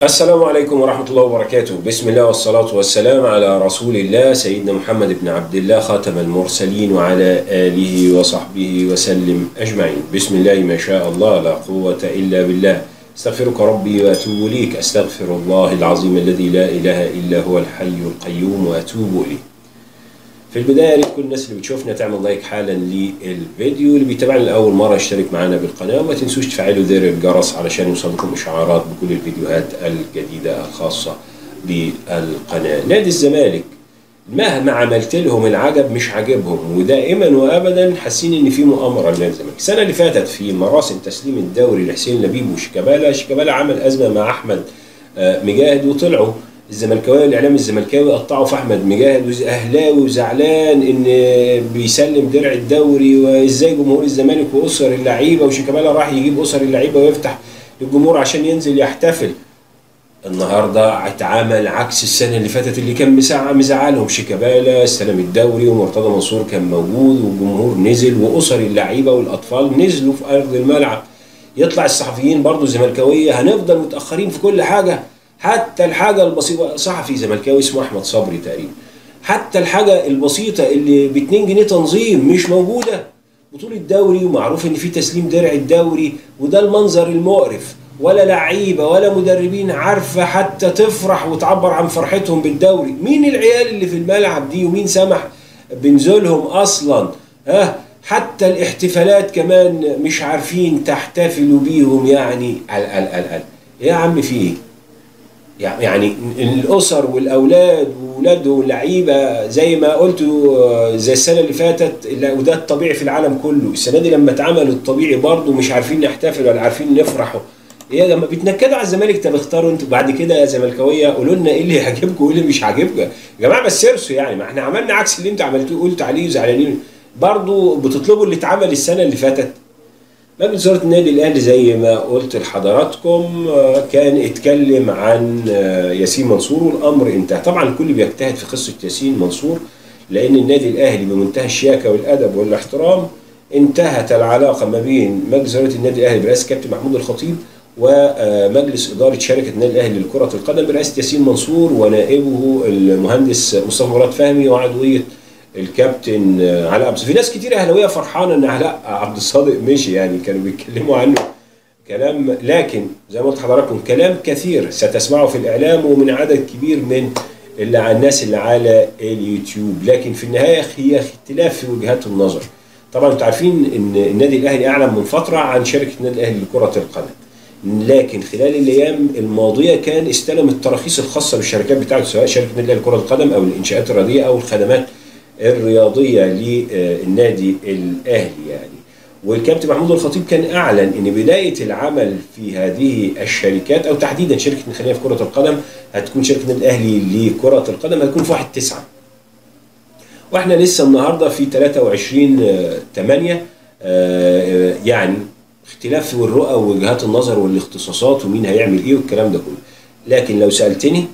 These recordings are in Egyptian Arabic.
السلام عليكم ورحمة الله وبركاته بسم الله والصلاة والسلام على رسول الله سيدنا محمد بن عبد الله خاتم المرسلين وعلى آله وصحبه وسلم أجمعين بسم الله ما شاء الله لا قوة إلا بالله استغفرك ربي وأتوب إليك أستغفر الله العظيم الذي لا إله إلا هو الحي القيوم وأتوب إليه في البداية يا ريت كل الناس اللي بتشوفنا تعمل لايك حالا للفيديو اللي بيتابعنا لأول مرة اشترك معنا بالقناة وما تنسوش تفعلوا زر الجرس علشان يوصلكم إشعارات بكل الفيديوهات الجديدة الخاصة بالقناة نادي الزمالك مهما عملت لهم العجب مش عاجبهم ودائما وابدا حاسين ان في مؤامره لنادي الزمالك السنه اللي فاتت في مراسم تسليم الدوري لحسين لبيب وشيكابالا شيكابالا عمل ازمه مع احمد آه، مجاهد وطلعوا الزملكاويه الاعلام الزملكاوي قطعوا في احمد مجاهد واهلاوي وزعلان ان بيسلم درع الدوري وازاي جمهور الزمالك واسر اللعيبه وشيكابالا راح يجيب اسر اللعيبه ويفتح للجمهور عشان ينزل يحتفل النهارده اتعامل عكس السنه اللي فاتت اللي كان مسع مزعلهم شيكابالا استلم الدوري ومرتضى منصور كان موجود والجمهور نزل واسر اللعيبه والاطفال نزلوا في ارض الملعب يطلع الصحفيين برضو الزملكاويه هنفضل متاخرين في كل حاجه حتى الحاجه البسيطه صحفي زملكاوي اسمه احمد صبري تقريبا حتى الحاجه البسيطه اللي ب 2 جنيه تنظيم مش موجوده بطوله الدوري ومعروف ان في تسليم درع الدوري وده المنظر المقرف ولا لعيبه ولا مدربين عارفه حتى تفرح وتعبر عن فرحتهم بالدوري مين العيال اللي في الملعب دي ومين سمح بنزولهم اصلا ها حتى الاحتفالات كمان مش عارفين تحتفلوا بيهم يعني ال ال ال ال يا عم في ايه يعني الاسر والاولاد واولادهم اللعيبه زي ما قلت زي السنه اللي فاتت وده الطبيعي في العالم كله السنه دي لما اتعمل الطبيعي برضه مش عارفين نحتفل ولا عارفين نفرحوا هي لما بيتنكدوا على الزمالك طب اختاروا انتوا بعد كده يا زملكاويه قولوا لنا ايه اللي يعجبكم وايه اللي مش عاجبكم يا جماعه بس سيرسوا يعني ما احنا عملنا عكس اللي انتوا عملتوه قلتوا عليه وزعلانين برضه بتطلبوا اللي اتعمل السنه اللي فاتت مجلس اداره النادي الاهلي زي ما قلت لحضراتكم كان اتكلم عن ياسين منصور والامر انتهى طبعا الكل بيجتهد في قصه ياسين منصور لان النادي الاهلي بمنتهى الشياكه والادب والاحترام انتهت العلاقه ما بين مجلس اداره النادي الاهلي برئاسه كابتن محمود الخطيب ومجلس اداره شركه النادي الاهلي لكره القدم برئاسه ياسين منصور ونائبه المهندس مصطفى مراد فهمي وعضويه الكابتن علاء عبد في ناس كتير اهلاويه فرحانه ان علاء عبد الصادق مشي يعني كانوا بيتكلموا عنه كلام لكن زي ما قلت لحضراتكم كلام كثير ستسمعه في الاعلام ومن عدد كبير من اللي على الناس اللي على اليوتيوب لكن في النهايه هي اختلاف في وجهات النظر طبعا انتوا عارفين ان النادي الاهلي اعلن من فتره عن شركه النادي الاهلي لكره القدم لكن خلال الايام الماضيه كان استلم التراخيص الخاصه بالشركات بتاعته سواء شركه النادي الاهلي لكره القدم او الانشاءات الرياضيه او الخدمات الرياضيه للنادي الاهلي يعني والكابتن محمود الخطيب كان اعلن ان بدايه العمل في هذه الشركات او تحديدا شركه خلينا في كره القدم هتكون شركه النادي الاهلي لكره القدم هتكون في 1 9 واحنا لسه النهارده في 23 8 يعني اختلاف في الرؤى ووجهات النظر والاختصاصات ومين هيعمل ايه والكلام ده كله لكن لو سالتني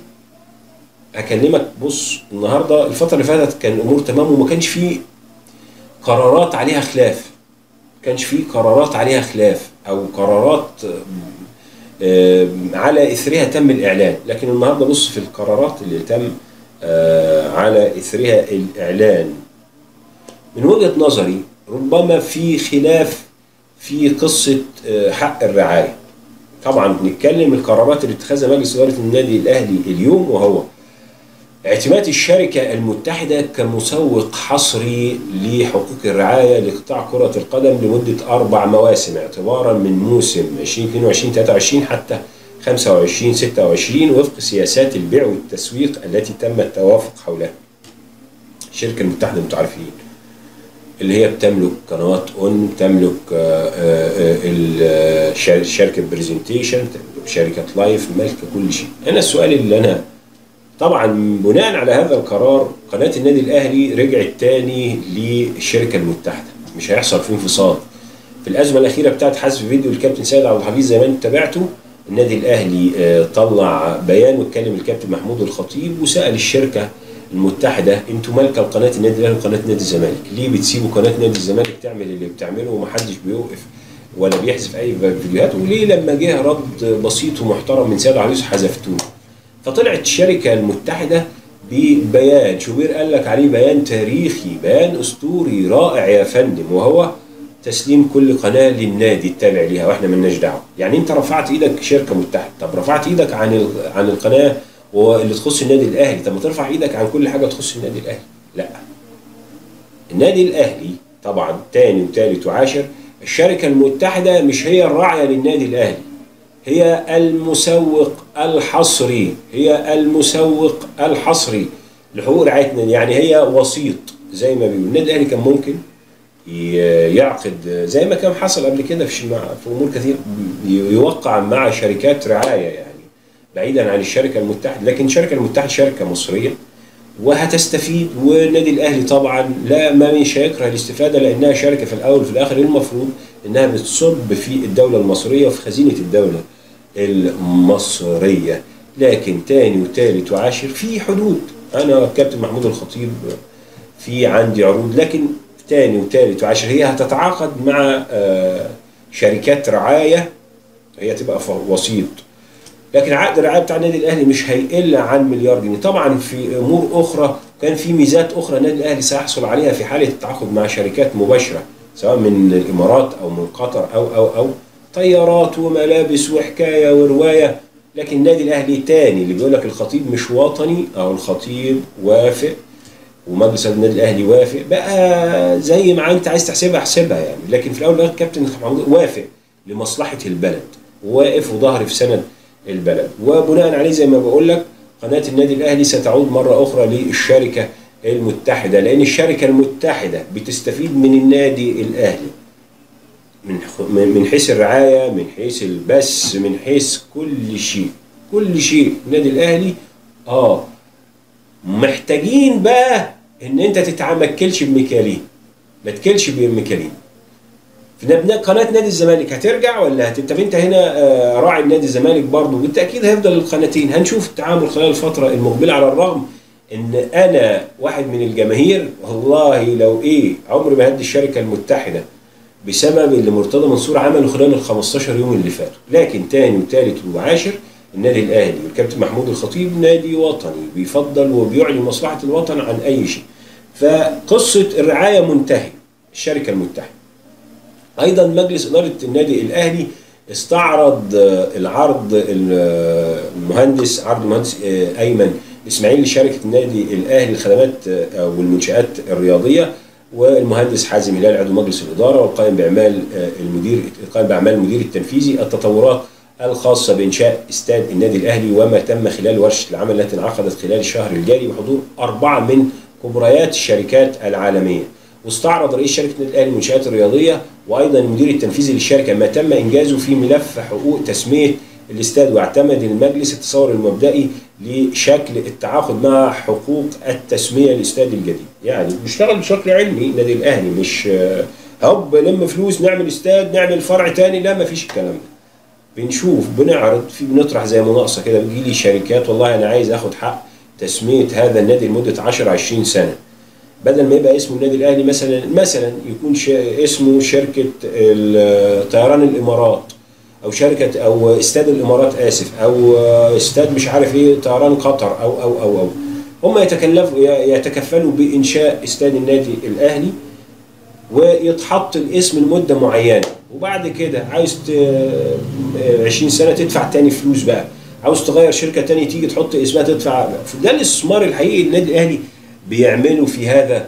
هكلمك بص النهارده الفتره اللي فاتت كان الامور تمام وما كانش في قرارات عليها خلاف ما كانش في قرارات عليها خلاف او قرارات على اثرها تم الاعلان لكن النهارده بص في القرارات اللي تم على اثرها الاعلان من وجهه نظري ربما في خلاف في قصه حق الرعايه طبعا بنتكلم القرارات اللي اتخذها مجلس اداره النادي الاهلي اليوم وهو اعتماد الشركة المتحدة كمسوق حصري لحقوق الرعاية لقطاع كرة القدم لمدة أربع مواسم اعتبارا من موسم 2022 23 حتى 25 26 وفق سياسات البيع والتسويق التي تم التوافق حولها. الشركة المتحدة انتوا عارفين اللي هي بتملك قنوات اون بتملك شركة برزنتيشن بتملك شركة لايف مالكة كل شيء. أنا السؤال اللي أنا طبعا بناء على هذا القرار قناه النادي الاهلي رجعت تاني للشركه المتحده مش هيحصل فيه انفصال في الازمه الاخيره بتاعت حذف فيديو الكابتن سيد عبد الحفيظ زي ما انت تابعته النادي الاهلي طلع بيان واتكلم الكابتن محمود الخطيب وسال الشركه المتحده انتوا مالكه قناه النادي الاهلي وقناه نادي الزمالك ليه بتسيبوا قناه نادي الزمالك تعمل اللي بتعمله ومحدش بيوقف ولا بيحذف اي فيديوهات وليه لما جه رد بسيط ومحترم من سيد عريس حذفتوه فطلعت الشركه المتحده ببيان شوبير قال لك عليه بيان تاريخي بيان اسطوري رائع يا فندم وهو تسليم كل قناه للنادي التابع ليها واحنا مالناش دعوه يعني انت رفعت ايدك شركه متحده طب رفعت ايدك عن ال- عن القناه واللي تخص النادي الاهلي طب ما ترفع ايدك عن كل حاجه تخص النادي الاهلي لا النادي الاهلي طبعا تاني وتالت وعاشر الشركه المتحده مش هي الراعيه للنادي الاهلي هي المسوق الحصري هي المسوق الحصري لحقوق رعايه النادي يعني هي وسيط زي ما بيقول النادي الاهلي كان ممكن ي- يعقد زي ما كان حصل قبل كده في مع- في امور كثير ي- يوقع مع شركات رعايه يعني بعيدا عن الشركه المتحده لكن الشركه المتحده شركه مصريه وهتستفيد والنادي الاهلي طبعا لا ما مش هيكره الاستفاده لانها شركه في الاول وفي الاخر المفروض انها بتصب في الدوله المصريه وفي خزينه الدوله المصريه لكن تاني وتالت وعاشر في حدود انا كابتن محمود الخطيب في عندي عروض لكن تاني وتالت وعاشر هي هتتعاقد مع آه، شركات رعايه هي تبقى ف- وسيط لكن عقد الرعايه بتاع النادي الاهلي مش هيقل عن مليار جنيه طبعا في امور اخرى كان في ميزات اخرى النادي الاهلي سيحصل عليها في حاله التعاقد مع شركات مباشره سواء من الامارات او من قطر او او او طيارات وملابس وحكايه وروايه لكن النادي الاهلي تاني اللي بيقول لك الخطيب مش وطني او الخطيب وافق ومجلس النادي الاهلي وافق بقى زي ما انت عايز تحسبها احسبها يعني لكن في الاول والاخر كابتن محمود وافق لمصلحه البلد واقف وظهر في سند البلد وبناء عليه زي ما بقول لك قناه النادي الاهلي ستعود مره اخرى للشركه المتحده لان الشركه المتحده بتستفيد من النادي الاهلي من من من حيث الرعايه من حيث البث من حيث كل شيء كل شيء النادي الاهلي اه محتاجين بقى ان انت تتمكلش بمكيالين ما تكلش بمكيالين في نبنا- قناه نادي الزمالك هترجع ولا هت... طب انت هنا آه، راعي نادي الزمالك برضه بالتاكيد هيفضل القناتين هنشوف التعامل خلال الفتره المقبله على الرغم ان انا واحد من الجماهير والله لو ايه عمري ما هدي الشركه المتحده بسبب اللي مرتضى منصور عمله خلال ال 15 يوم اللي فاتوا لكن تاني وتالت وعاشر النادي الاهلي والكابتن محمود الخطيب نادي وطني بيفضل وبيعلي مصلحه الوطن عن اي شيء فقصه الرعايه منتهيه الشركه المتحده ايضا مجلس اداره النادي الاهلي استعرض آه، العرض ال- آه، المهندس عرض المهندس آه، ايمن اسماعيل لشركه النادي الاهلي الخدمات آه، والمنشات الرياضيه والمهندس حازم هلال عضو مجلس الاداره والقائم باعمال آه، المدير القائم باعمال المدير التنفيذي التطورات الخاصه بانشاء استاد النادي الاهلي وما تم خلال ورشه العمل التي انعقدت خلال الشهر الجاري بحضور اربعه من كبريات الشركات العالميه واستعرض رئيس شركه النادي الاهلي المنشات الرياضيه وايضا المدير التنفيذي للشركه ما تم انجازه في ملف حقوق تسميه الاستاد واعتمد المجلس التصور المبدئي لشكل التعاقد مع حقوق التسميه للاستاد الجديد يعني بيشتغل بشكل علمي النادي الاهلي مش آه، هوب لم فلوس نعمل استاد نعمل فرع تاني لا ما فيش الكلام ده بنشوف بنعرض في بنطرح زي مناقصه كده بيجي لي شركات والله انا عايز اخد حق تسميه هذا النادي لمده 10 20 سنه بدل ما يبقى اسمه النادي الاهلي مثلا مثلا يكون ش... اسمه شركه ال- طيران الامارات او شركه او استاد الامارات اسف او استاد مش عارف ايه طيران قطر او او او او هم يتكلفوا يتكفلوا بانشاء استاد النادي الاهلي ويتحط الاسم لمده معينه وبعد كده عايز ت- 20 سنه تدفع تاني فلوس بقى عاوز تغير شركه تاني تيجي تحط اسمها تدفع ده الاستثمار الحقيقي النادي الاهلي بيعملوا في هذا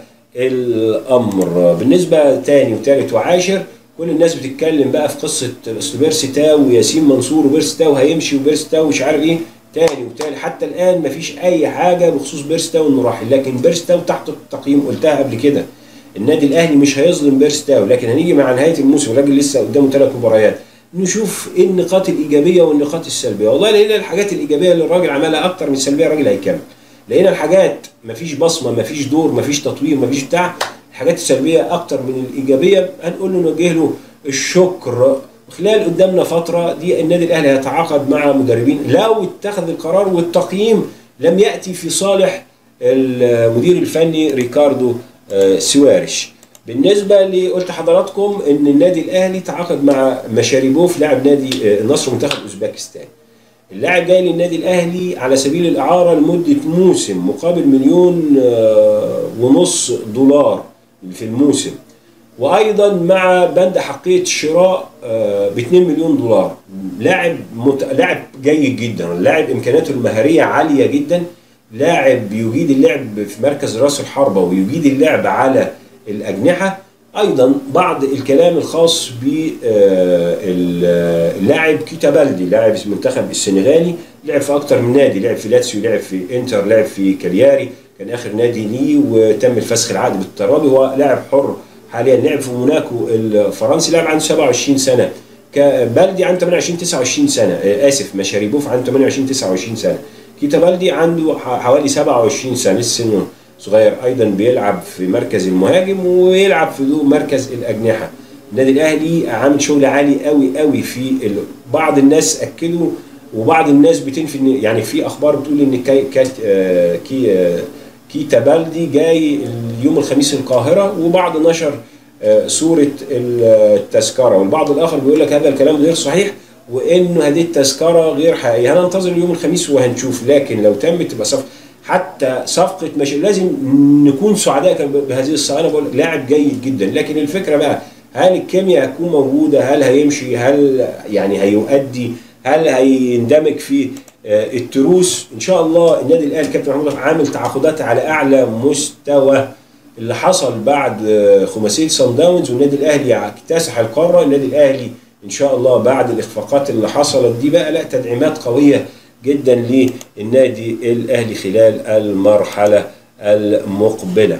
الامر بالنسبه تاني وتالت وعاشر كل الناس بتتكلم بقى في قصه اصل بيرسي تاو وياسين منصور وبيرسي تاو هيمشي وبيرسي تاو مش عارف ايه تاني وتالت حتى الان مفيش اي حاجه بخصوص بيرسي تاو انه راح لكن بيرسي تاو تحت التقييم قلتها قبل كده النادي الاهلي مش هيظلم بيرسي تاو لكن هنيجي مع نهايه الموسم الراجل لسه قدامه ثلاث مباريات نشوف ايه النقاط الايجابيه والنقاط السلبيه والله لقينا الحاجات الايجابيه اللي الراجل عملها اكتر من السلبيه الراجل هيكمل لقينا الحاجات مفيش بصمه مفيش دور مفيش تطوير مفيش بتاع الحاجات السلبيه اكتر من الايجابيه هنقول له نوجه له الشكر خلال قدامنا فتره دي النادي الاهلي هيتعاقد مع مدربين لو اتخذ القرار والتقييم لم ياتي في صالح المدير الفني ريكاردو آه، سوارش بالنسبه اللي قلت لحضراتكم ان النادي الاهلي تعاقد مع مشاريبوف لاعب نادي آه، النصر منتخب اوزبكستان اللاعب جاي للنادي الاهلي على سبيل الاعاره لمده موسم مقابل مليون آه، ونص دولار في الموسم وايضا مع بند حقيه الشراء ب 2 مليون دولار لاعب مت... لاعب جيد جدا لاعب امكانياته المهاريه عاليه جدا لاعب يجيد اللعب في مركز راس الحربه ويجيد اللعب على الاجنحه ايضا بعض الكلام الخاص باللاعب كيتا بلدي لاعب المنتخب السنغالي لعب في اكتر من نادي لعب في لاتسيو لعب في انتر لعب في كالياري كان اخر نادي ليه وتم الفسخ العقد بالترابي هو لاعب حر حاليا لعب في موناكو الفرنسي لاعب عنده 27 سنه بلدي عنده 28 29 سنه اسف مشاريبوف عنده 28 29 سنه كيتا بلدي عنده حوالي 27 سنه لسه صغير ايضا بيلعب في مركز المهاجم ويلعب في مركز الاجنحه النادي الاهلي عامل شغل عالي قوي قوي في ال... بعض الناس اكدوا وبعض الناس بتنفي ان يعني في اخبار بتقول ان كي كي آه كي آه كيتا بالدي جاي يوم الخميس القاهره وبعض نشر آه صوره التذكره والبعض الاخر بيقول لك هذا الكلام غير صحيح وانه هذه التذكره غير حقيقيه هننتظر يوم الخميس وهنشوف لكن لو تمت تبقى صفقه حتى صفقه مش لازم نكون سعداء بهذه الصفقه انا بقول لاعب جيد جدا لكن الفكره بقى هل الكيمياء هتكون موجوده هل هيمشي هل يعني هيؤدي هل هيندمج في التروس ان شاء الله النادي الاهلي كابتن محمود عامل تعاقدات على اعلى مستوى اللي حصل بعد خماسيه سان داونز والنادي الاهلي اكتسح القاره النادي الاهلي ان شاء الله بعد الاخفاقات اللي حصلت دي بقى لا تدعيمات قويه جدا للنادي الاهلي خلال المرحله المقبله.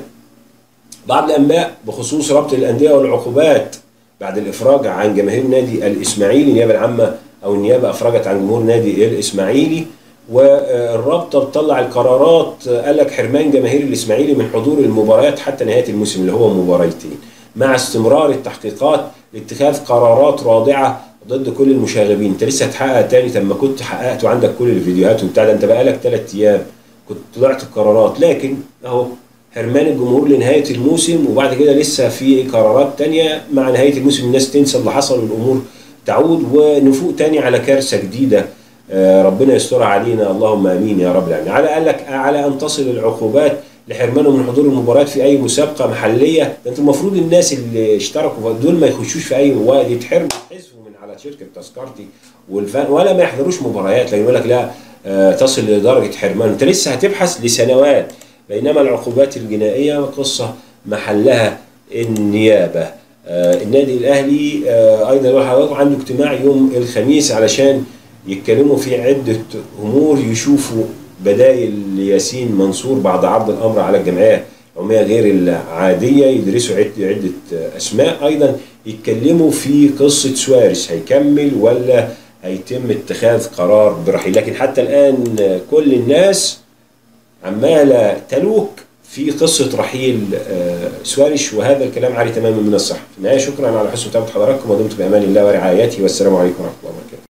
بعض الانباء بخصوص ربط الانديه والعقوبات بعد الافراج عن جماهير نادي الاسماعيلي النيابه العامه او النيابه افرجت عن جمهور نادي الاسماعيلي والرابطه بتطلع القرارات قال لك حرمان جماهير الاسماعيلي من حضور المباريات حتى نهايه الموسم اللي هو مباريتين مع استمرار التحقيقات لاتخاذ قرارات رادعه ضد كل المشاغبين انت لسه هتحقق تاني طب ما كنت حققت وعندك كل الفيديوهات وبتاع ده انت بقالك ثلاث ايام كنت طلعت القرارات لكن اهو حرمان الجمهور لنهايه الموسم وبعد كده لسه في قرارات تانية مع نهايه الموسم الناس تنسى اللي حصل والامور تعود ونفوق تاني على كارثه جديده ربنا يسترها علينا اللهم امين يا رب العالمين على قال لك على ان تصل العقوبات لحرمانهم من حضور المباريات في اي مسابقه محليه ده انت المفروض الناس اللي اشتركوا دول ما يخشوش في اي وقت يتحرموا يتحذفوا من على شركه تذكرتي والفان ولا ما يحضروش مباريات لكن يقول لك لا آه تصل لدرجه حرمان انت لسه هتبحث لسنوات بينما العقوبات الجنائيه قصه محلها النيابه آه النادي الاهلي آه ايضا عنده اجتماع يوم الخميس علشان يتكلموا في عده امور يشوفوا بدايل لياسين منصور بعد عرض الامر على الجمعيه العموميه غير العاديه يدرسوا عده عده اسماء ايضا يتكلموا في قصه سواريز هيكمل ولا هيتم اتخاذ قرار برحيل لكن حتى الان كل الناس عماله تلوك في قصه رحيل سواريش وهذا الكلام عالي تماما من الصحه. في النهايه شكرا على حسن متابعه حضراتكم ودمتم بامان الله ورعايته والسلام عليكم ورحمه الله